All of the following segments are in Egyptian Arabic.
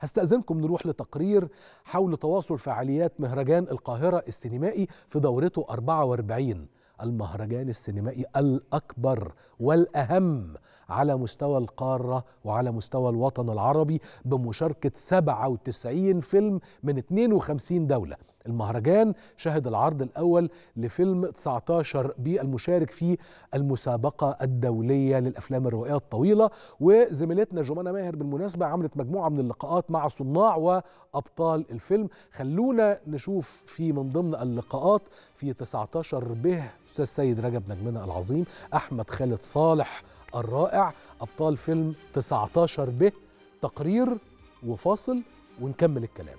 هستأذنكم نروح لتقرير حول تواصل فعاليات مهرجان القاهرة السينمائي في دورته 44 المهرجان السينمائي الأكبر والأهم على مستوى القارة وعلى مستوى الوطن العربي بمشاركة 97 فيلم من 52 دولة المهرجان شهد العرض الأول لفيلم 19 بي المشارك في المسابقة الدولية للأفلام الروائية الطويلة وزميلتنا جمانة ماهر بالمناسبة عملت مجموعة من اللقاءات مع صناع وأبطال الفيلم خلونا نشوف في من ضمن اللقاءات في 19 به أستاذ سيد رجب نجمنا العظيم أحمد خالد صالح الرائع أبطال فيلم 19 به تقرير وفاصل ونكمل الكلام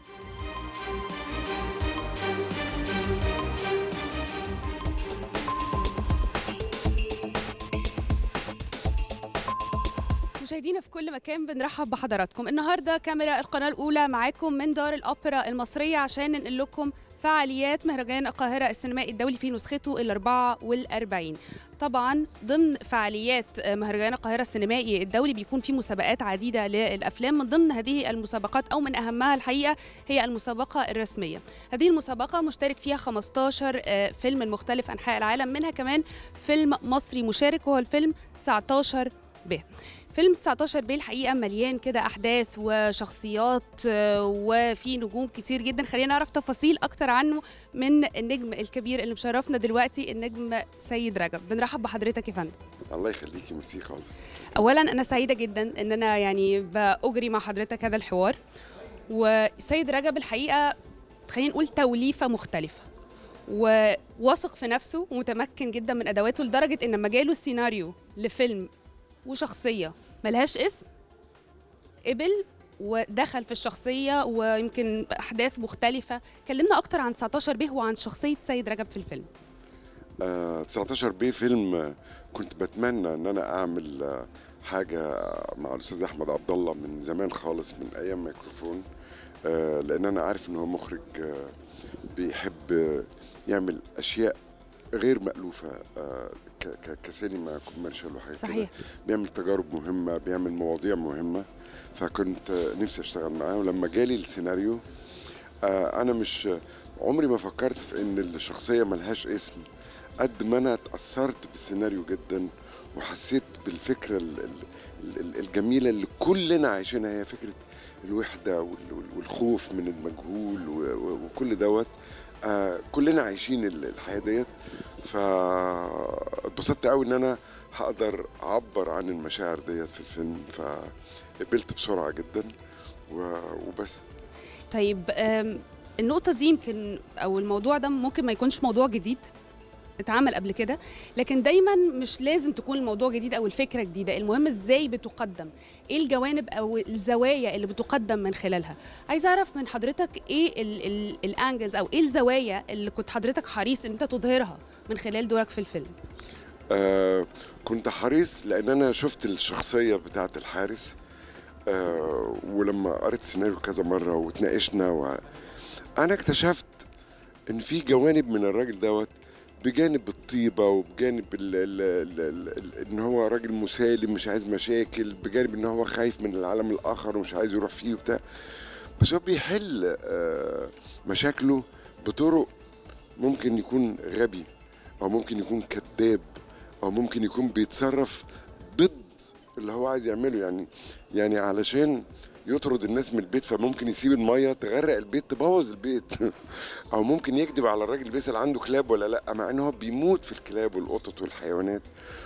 مشاهدينا في كل مكان بنرحب بحضراتكم النهارده كاميرا القناه الاولى معاكم من دار الاوبرا المصريه عشان ننقل لكم فعاليات مهرجان القاهرة السينمائي الدولي في نسخته ال 44 طبعا ضمن فعاليات مهرجان القاهرة السينمائي الدولي بيكون في مسابقات عديدة للأفلام من ضمن هذه المسابقات أو من أهمها الحقيقة هي المسابقة الرسمية هذه المسابقة مشترك فيها 15 فيلم من مختلف أنحاء العالم منها كمان فيلم مصري مشارك وهو الفيلم 19 به فيلم 19 بيه الحقيقه مليان كده احداث وشخصيات وفي نجوم كتير جدا خلينا نعرف تفاصيل اكتر عنه من النجم الكبير اللي مشرفنا دلوقتي النجم سيد رجب بنرحب بحضرتك يا فندم الله يخليكي ميرسي خالص اولا انا سعيده جدا ان انا يعني باجري مع حضرتك هذا الحوار وسيد رجب الحقيقه خلينا نقول توليفه مختلفه وواثق في نفسه ومتمكن جدا من ادواته لدرجه ان لما جاله السيناريو لفيلم وشخصيه ملهاش اسم قبل ودخل في الشخصيه ويمكن احداث مختلفه كلمنا اكتر عن 19 به وعن شخصيه سيد رجب في الفيلم آه 19 بيه فيلم كنت بتمنى ان انا اعمل آه حاجه مع الاستاذ احمد عبد الله من زمان خالص من ايام ميكروفون آه لان انا عارف ان هو مخرج آه بيحب يعمل اشياء غير مألوفة آه كسينما كوميرشال وحاجات صحيح كده. بيعمل تجارب مهمة بيعمل مواضيع مهمة فكنت نفسي اشتغل معاه ولما جالي السيناريو آه انا مش عمري ما فكرت في ان الشخصية ملهاش اسم قد ما انا اتأثرت بالسيناريو جدا وحسيت بالفكرة الجميلة اللي كلنا عايشينها هي فكرة الوحدة والخوف من المجهول وكل دوت آه كلنا عايشين الحياه ديت فاتبسطت قوي ان انا هقدر اعبر عن المشاعر ديت في الفيلم فقبلت بسرعه جدا وبس طيب النقطة دي يمكن أو الموضوع ده ممكن ما يكونش موضوع جديد اتعمل قبل كده لكن دايما مش لازم تكون الموضوع جديد او الفكره جديده المهم ازاي بتقدم ايه الجوانب او الزوايا اللي بتقدم من خلالها عايز اعرف من حضرتك ايه الانجلز او ايه الزوايا اللي كنت حضرتك حريص ان انت تظهرها من خلال دورك في الفيلم آه كنت حريص لان انا شفت الشخصيه بتاعه الحارس آه ولما قريت السيناريو كذا مره وتناقشنا و... انا اكتشفت ان في جوانب من الراجل دوت بجانب الطيبه وبجانب ال ال ال ال ان هو راجل مسالم مش عايز مشاكل بجانب ان هو خايف من العالم الاخر ومش عايز يروح فيه وبتاع بس هو بيحل مشاكله بطرق ممكن يكون غبي او ممكن يكون كذاب او ممكن يكون بيتصرف ضد اللي هو عايز يعمله يعني يعني علشان يطرد الناس من البيت فممكن يسيب الميه تغرق البيت تبوظ البيت او ممكن يكذب على الراجل بيسال عنده كلاب ولا لا مع ان هو بيموت في الكلاب والقطط والحيوانات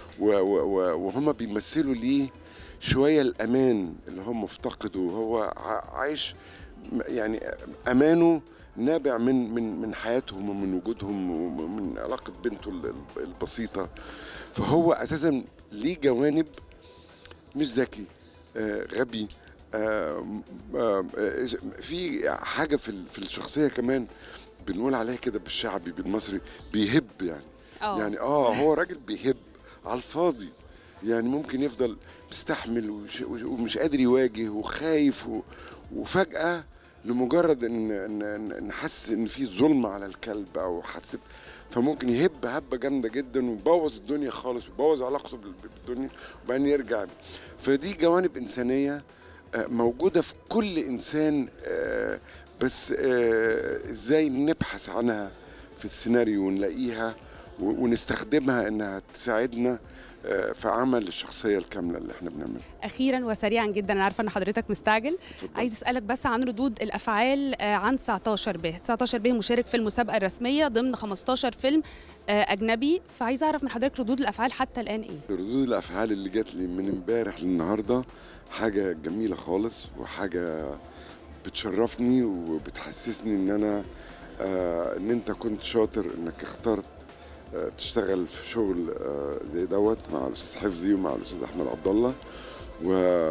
وهم بيمثلوا ليه شويه الامان اللي هو مفتقده وهو عايش يعني امانه نابع من من من حياتهم ومن وجودهم ومن علاقه بنته البسيطه فهو اساسا ليه جوانب مش ذكي آه غبي آه آه في حاجه في في الشخصيه كمان بنقول عليها كده بالشعبي بالمصري بيهب يعني أوه. يعني اه هو راجل بيهب على الفاضي يعني ممكن يفضل مستحمل وش ومش قادر يواجه وخايف و وفجاه لمجرد ان ان ان حس ان في ظلم على الكلب او حس فممكن يهب هبه جامده جدا ويبوظ الدنيا خالص ويبوظ علاقته بالدنيا وبعدين يرجع فدي جوانب انسانيه آه، موجوده في كل انسان آه، بس آه، ازاي نبحث عنها في السيناريو ونلاقيها و- ونستخدمها انها تساعدنا آه، في عمل الشخصيه الكامله اللي احنا بنعملها اخيرا وسريعا جدا انا عارفه ان حضرتك مستعجل اتفضل. عايز اسالك بس عن ردود الافعال آه، عن 19 ب 19 ب مشارك في المسابقه الرسميه ضمن 15 فيلم آه، اجنبي فعايزه اعرف من حضرتك ردود الافعال حتى الان ايه ردود الافعال اللي جات لي من امبارح للنهارده حاجه جميله خالص وحاجه بتشرفني وبتحسسني ان انا آه ان انت كنت شاطر انك اخترت آه تشتغل في شغل آه زي دوت مع الاستاذ حفظي ومع الاستاذ احمد عبد الله و...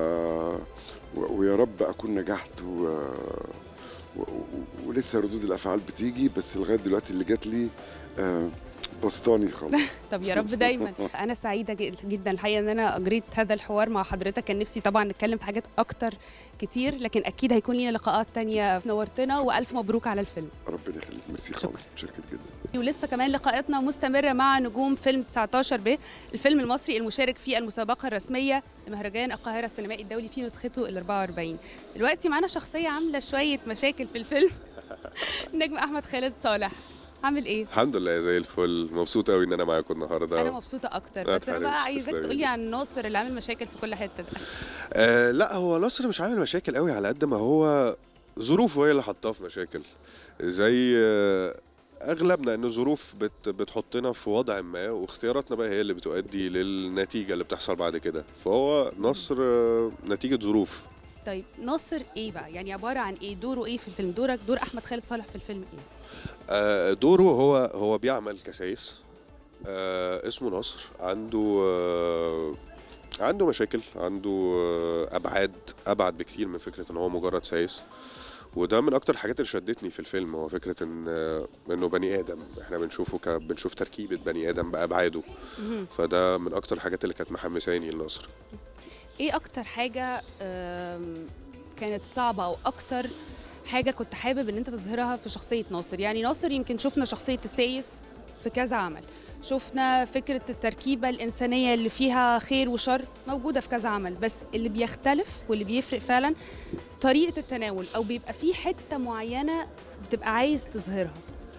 و... ويا رب اكون نجحت و... و... و... ولسه ردود الافعال بتيجي بس لغايه دلوقتي اللي جات لي آه بسطاني خالص طب يا رب دايما انا سعيده ج- جدا الحقيقه ان انا اجريت هذا الحوار مع حضرتك كان نفسي طبعا نتكلم في حاجات اكتر كتير لكن اكيد هيكون لينا لقاءات تانية نورتنا والف مبروك على الفيلم ربنا يخليك ميرسي خالص متشكر جدا ولسه كمان لقاءاتنا مستمرة مع نجوم فيلم 19 ب الفيلم المصري المشارك في المسابقة الرسمية لمهرجان القاهرة السينمائي الدولي في نسخته ال 44 دلوقتي معانا شخصية عاملة شوية مشاكل في الفيلم نجم أحمد خالد صالح عامل ايه؟ الحمد لله زي الفل مبسوط قوي ان انا معاكم النهارده انا مبسوطه اكتر لا بس انا تحرمش، بقى عايزاك تسلمي. تقولي عن ناصر اللي عامل مشاكل في كل حته ده آه لا هو نصر مش عامل مشاكل قوي على قد ما هو ظروفه هي اللي حطاه في مشاكل زي آه اغلبنا ان الظروف بت بتحطنا في وضع ما واختياراتنا بقى هي اللي بتؤدي للنتيجه اللي بتحصل بعد كده فهو نصر آه نتيجه ظروف طيب ناصر ايه بقى يعني عباره عن ايه دوره ايه في الفيلم دورك دور احمد خالد صالح في الفيلم ايه آه، دوره هو هو بيعمل كسايس آه، اسمه نصر عنده آه، عنده مشاكل عنده آه، ابعاد ابعد بكتير من فكره ان هو مجرد سايس وده من اكتر الحاجات اللي شدتني في الفيلم هو فكره ان آه، انه بني ادم احنا بنشوفه ك بنشوف تركيبه بني ادم بابعاده مهم. فده من اكتر الحاجات اللي كانت محمساني لنصر ايه اكتر حاجه آم، كانت صعبه او اكتر حاجه كنت حابب ان انت تظهرها في شخصيه ناصر يعني ناصر يمكن شفنا شخصيه السايس في كذا عمل شفنا فكره التركيبه الانسانيه اللي فيها خير وشر موجوده في كذا عمل بس اللي بيختلف واللي بيفرق فعلا طريقه التناول او بيبقى في حته معينه بتبقى عايز تظهرها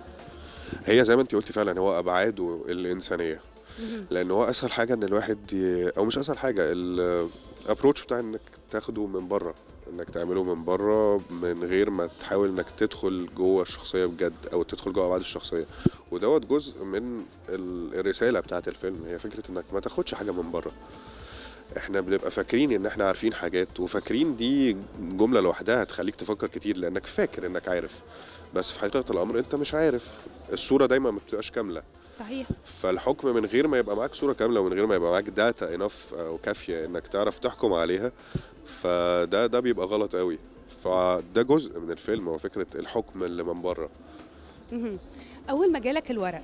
هي زي ما انت قلتي فعلا هو ابعاده الانسانيه لان هو اسهل حاجه ان الواحد ي... او مش اسهل حاجه الابروتش بتاع انك تاخده من بره انك تعمله من بره من غير ما تحاول انك تدخل جوه الشخصيه بجد او تدخل جوه ابعاد الشخصيه ودوت جزء من ال- الرساله بتاعه الفيلم هي فكره انك ما تاخدش حاجه من بره احنا بنبقى فاكرين ان احنا عارفين حاجات وفاكرين دي جمله لوحدها هتخليك تفكر كتير لانك فاكر انك عارف بس في حقيقه الامر انت مش عارف الصوره دايما ما بتبقاش كامله صحيح فالحكم من غير ما يبقى معاك صوره كامله ومن غير ما يبقى معاك داتا انف او كافيه انك تعرف تحكم عليها فده ده بيبقى غلط قوي فده جزء من الفيلم هو فكره الحكم اللي من بره مهم. اول ما جالك الورق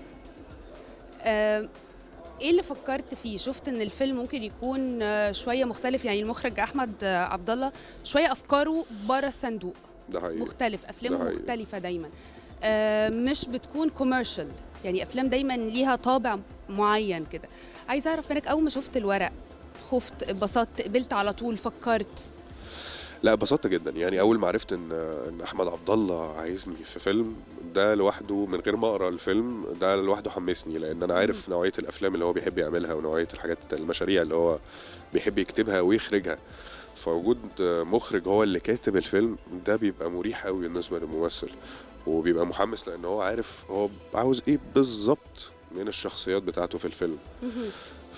آم، ايه اللي فكرت فيه شفت ان الفيلم ممكن يكون آه، شويه مختلف يعني المخرج احمد آه، عبد الله شويه افكاره بره الصندوق ده حقيقي مختلف افلامه ده حقيقي. مختلفه دايما آه، مش بتكون كوميرشال يعني افلام دايما ليها طابع معين كده عايز اعرف منك اول ما شفت الورق خفت اتبسطت قبلت على طول فكرت لا اتبسطت جدا يعني اول ما عرفت ان ان احمد عبد الله عايزني في فيلم ده لوحده من غير ما اقرا الفيلم ده لوحده حمسني لان انا عارف نوعيه الافلام اللي هو بيحب يعملها ونوعيه الحاجات المشاريع اللي هو بيحب يكتبها ويخرجها فوجود مخرج هو اللي كاتب الفيلم ده بيبقى مريح قوي بالنسبه للممثل وبيبقى محمس لان هو عارف هو عاوز ايه بالظبط من الشخصيات بتاعته في الفيلم مهم.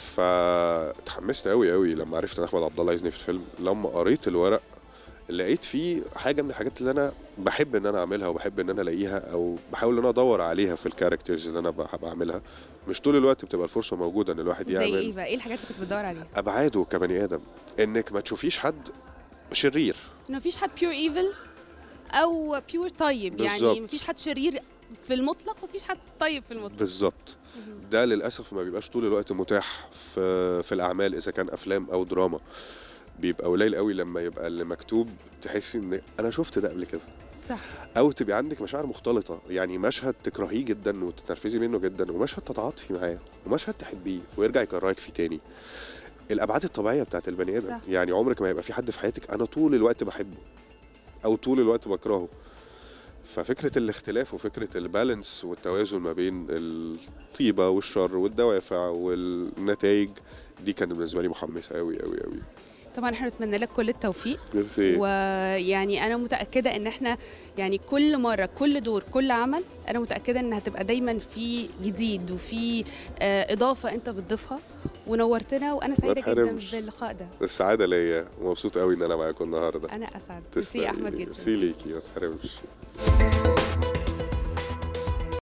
فتحمست قوي قوي لما عرفت ان احمد عبد الله عايزني في الفيلم لما قريت الورق لقيت فيه حاجه من الحاجات اللي انا بحب ان انا اعملها وبحب ان انا الاقيها او بحاول ان انا ادور عليها في الكاركترز اللي انا بح- بعملها مش طول الوقت بتبقى الفرصه موجوده ان الواحد زي ايه يعمل بقى ايه الحاجات اللي كنت بتدور عليها ابعاده كبني ادم انك ما تشوفيش حد شرير انه مفيش حد بيور ايفل او بيور طيب يعني بالظبط. مفيش حد شرير في المطلق ومفيش حد طيب في المطلق بالظبط مهم. ده للاسف ما بيبقاش طول الوقت متاح في في الاعمال اذا كان افلام او دراما بيبقى قليل قوي لما يبقى اللي مكتوب تحسي ان انا شفت ده قبل كده صح او تبقى عندك مشاعر مختلطه يعني مشهد تكرهيه جدا وتتنرفزي منه جدا ومشهد تتعاطفي معاه ومشهد تحبيه ويرجع يكرهك فيه تاني الابعاد الطبيعيه بتاعت البني ادم صح. يعني عمرك ما يبقى في حد في حياتك انا طول الوقت بحبه او طول الوقت بكرهه ففكره الاختلاف وفكره البالانس والتوازن ما بين الطيبه والشر والدوافع والنتائج دي كانت بالنسبه لي محمسه قوي قوي قوي طبعا احنا بنتمنى لك كل التوفيق ميرسي ويعني انا متاكده ان احنا يعني كل مره كل دور كل عمل انا متاكده ان هتبقى دايما في جديد وفي آه، اضافه انت بتضيفها ونورتنا وانا سعيده جدا تحرمش. باللقاء ده السعاده ليا ومبسوط قوي ان انا معاكم النهارده انا اسعد ميرسي يا تسلمي. احمد جدا ميرسي ليكي ما تحرمش